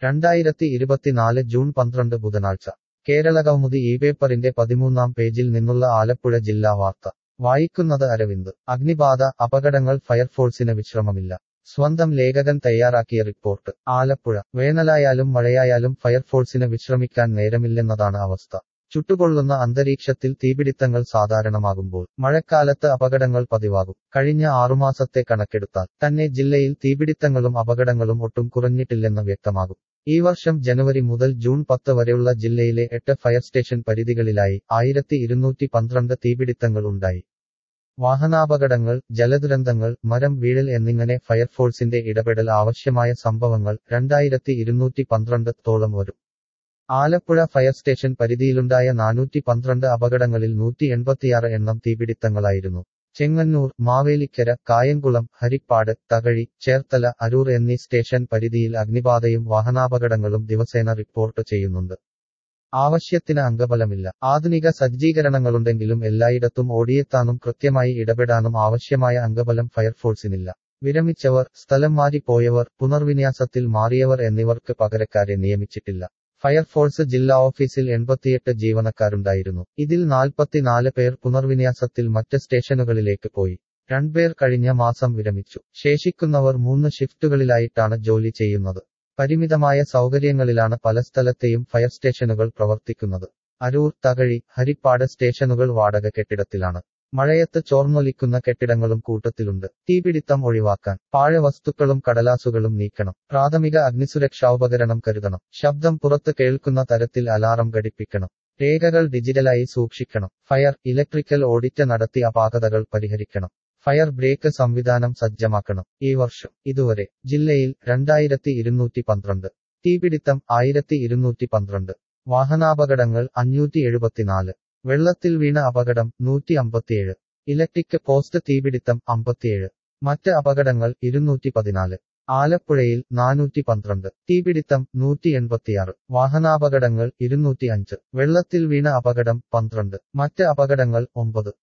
രണ്ടായിരത്തി ഇരുപത്തിനാല് ജൂൺ പന്ത്രണ്ട് ബുധനാഴ്ച കേരളകൗമുദി ഈ പേപ്പറിന്റെ പതിമൂന്നാം പേജിൽ നിന്നുള്ള ആലപ്പുഴ ജില്ലാ വാർത്ത വായിക്കുന്നത് അരവിന്ദ് അഗ്നിബാധ അപകടങ്ങൾ ഫയർഫോഴ്സിന് വിശ്രമമില്ല സ്വന്തം ലേഖകൻ തയ്യാറാക്കിയ റിപ്പോർട്ട് ആലപ്പുഴ വേനലായാലും മഴയായാലും ഫയർഫോഴ്സിന് വിശ്രമിക്കാൻ നേരമില്ലെന്നതാണ് അവസ്ഥ ചുട്ടുകൊള്ളുന്ന അന്തരീക്ഷത്തിൽ തീപിടിത്തങ്ങൾ സാധാരണമാകുമ്പോൾ മഴക്കാലത്ത് അപകടങ്ങൾ പതിവാകും കഴിഞ്ഞ ആറുമാസത്തെ കണക്കെടുത്താൽ തന്നെ ജില്ലയിൽ തീപിടിത്തങ്ങളും അപകടങ്ങളും ഒട്ടും കുറഞ്ഞിട്ടില്ലെന്ന് വ്യക്തമാകും ഈ വർഷം ജനുവരി മുതൽ ജൂൺ പത്ത് വരെയുള്ള ജില്ലയിലെ എട്ട് ഫയർ സ്റ്റേഷൻ പരിധികളിലായി ആയിരത്തി ഇരുന്നൂറ്റി പന്ത്രണ്ട് തീപിടിത്തങ്ങൾ ഉണ്ടായി വാഹനാപകടങ്ങൾ ജലദുരന്തങ്ങൾ മരം വീഴൽ എന്നിങ്ങനെ ഫയർഫോഴ്സിന്റെ ഇടപെടൽ ആവശ്യമായ സംഭവങ്ങൾ രണ്ടായിരത്തി ഇരുന്നൂറ്റി പന്ത്രണ്ട് തോളം വരും ആലപ്പുഴ ഫയർ സ്റ്റേഷൻ പരിധിയിലുണ്ടായ നാനൂറ്റി പന്ത്രണ്ട് അപകടങ്ങളിൽ നൂറ്റി എൺപത്തിയാറ് എണ്ണം തീപിടിത്തങ്ങളായിരുന്നു ചെങ്ങന്നൂർ മാവേലിക്കര കായംകുളം ഹരിപ്പാട് തകഴി ചേർത്തല അരൂർ എന്നീ സ്റ്റേഷൻ പരിധിയിൽ അഗ്നിബാധയും വാഹനാപകടങ്ങളും ദിവസേന റിപ്പോർട്ട് ചെയ്യുന്നുണ്ട് ആവശ്യത്തിന് അംഗബലമില്ല ആധുനിക സജ്ജീകരണങ്ങളുണ്ടെങ്കിലും എല്ലായിടത്തും ഓടിയെത്താനും കൃത്യമായി ഇടപെടാനും ആവശ്യമായ അംഗബലം ഫയർഫോഴ്സിനില്ല വിരമിച്ചവർ സ്ഥലം മാറി പോയവർ പുനർവിന്യാസത്തിൽ മാറിയവർ എന്നിവർക്ക് പകരക്കാരെ നിയമിച്ചിട്ടില്ല ഫയർഫോഴ്സ് ജില്ലാ ഓഫീസിൽ എൺപത്തിയെട്ട് ജീവനക്കാരുണ്ടായിരുന്നു ഇതിൽ നാൽപ്പത്തിനാല് പേർ പുനർവിന്യാസത്തിൽ മറ്റ് സ്റ്റേഷനുകളിലേക്ക് പോയി രണ്ടുപേർ കഴിഞ്ഞ മാസം വിരമിച്ചു ശേഷിക്കുന്നവർ മൂന്ന് ഷിഫ്റ്റുകളിലായിട്ടാണ് ജോലി ചെയ്യുന്നത് പരിമിതമായ സൗകര്യങ്ങളിലാണ് പല സ്ഥലത്തെയും ഫയർ സ്റ്റേഷനുകൾ പ്രവർത്തിക്കുന്നത് അരൂർ തകഴി ഹരിപ്പാട് സ്റ്റേഷനുകൾ വാടക കെട്ടിടത്തിലാണ് മഴയത്ത് ചോർന്നൊലിക്കുന്ന കെട്ടിടങ്ങളും കൂട്ടത്തിലുണ്ട് തീപിടിത്തം ഒഴിവാക്കാൻ പാഴവസ്തുക്കളും കടലാസുകളും നീക്കണം പ്രാഥമിക അഗ്നിസുരക്ഷാ കരുതണം ശബ്ദം പുറത്ത് കേൾക്കുന്ന തരത്തിൽ അലാറം ഘടിപ്പിക്കണം രേഖകൾ ഡിജിറ്റലായി സൂക്ഷിക്കണം ഫയർ ഇലക്ട്രിക്കൽ ഓഡിറ്റ് നടത്തി അപാകതകൾ പരിഹരിക്കണം ഫയർ ബ്രേക്ക് സംവിധാനം സജ്ജമാക്കണം ഈ വർഷം ഇതുവരെ ജില്ലയിൽ രണ്ടായിരത്തി ഇരുന്നൂറ്റി പന്ത്രണ്ട് തീപിടിത്തം ആയിരത്തി ഇരുന്നൂറ്റി പന്ത്രണ്ട് വാഹനാപകടങ്ങൾ അഞ്ഞൂറ്റി എഴുപത്തിനാല് വെള്ളത്തിൽ വീണ അപകടം നൂറ്റി അമ്പത്തിയേഴ് ഇലക്ട്രിക് പോസ്റ്റ് തീപിടിത്തം അമ്പത്തിയേഴ് മറ്റ് അപകടങ്ങൾ ഇരുന്നൂറ്റി പതിനാല് ആലപ്പുഴയിൽ നാനൂറ്റി പന്ത്രണ്ട് തീപിടിത്തം നൂറ്റി എൺപത്തിയാറ് വാഹനാപകടങ്ങൾ ഇരുന്നൂറ്റി അഞ്ച് വെള്ളത്തിൽ വീണ അപകടം പന്ത്രണ്ട് മറ്റ് അപകടങ്ങൾ ഒമ്പത്